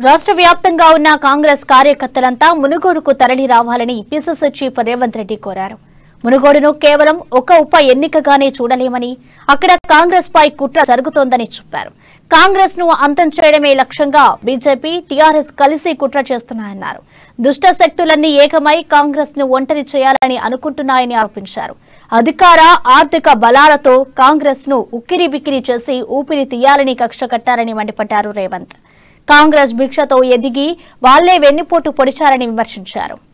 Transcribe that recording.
రాష్ట్ర వ్యాప్తంగా ఉన్న కాంగ్రెస్ కార్యకర్తలంతా మునుగోడుకు తరలి రావాలని పిసిసి చీఫ్ రేవంత్ రెడ్డి కోరారు మునుగోడును కేవలం ఒక ఉప ఎన్నికగానే చూడలేమని అక్కడ కాంగ్రెస్ పై కుట్ర జరుగుతోందని చెప్పారు కాంగ్రెస్ ను అంతం చేయడమే లక్ష్యంగా బీజేపీ టీఆర్ఎస్ కలిసి కుట్ర చేస్తున్నాయన్నారు దుష్ట శక్తులన్నీ ఏకమై కాంగ్రెస్ ను ఒంటరి చేయాలని అనుకుంటున్నాయని ఆరోపించారు అధికార ఆర్థిక బలాలతో కాంగ్రెస్ ను ఉక్కిరి బిక్కిరి చేసి ఊపిరి తీయాలని కక్ష కట్టారని మండిపడ్డారు రేవంత్ కాంగ్రెస్ భిక్షతో ఎదిగి వాళ్లే వెన్నుపోటు పొడిచారని విమర్శించారు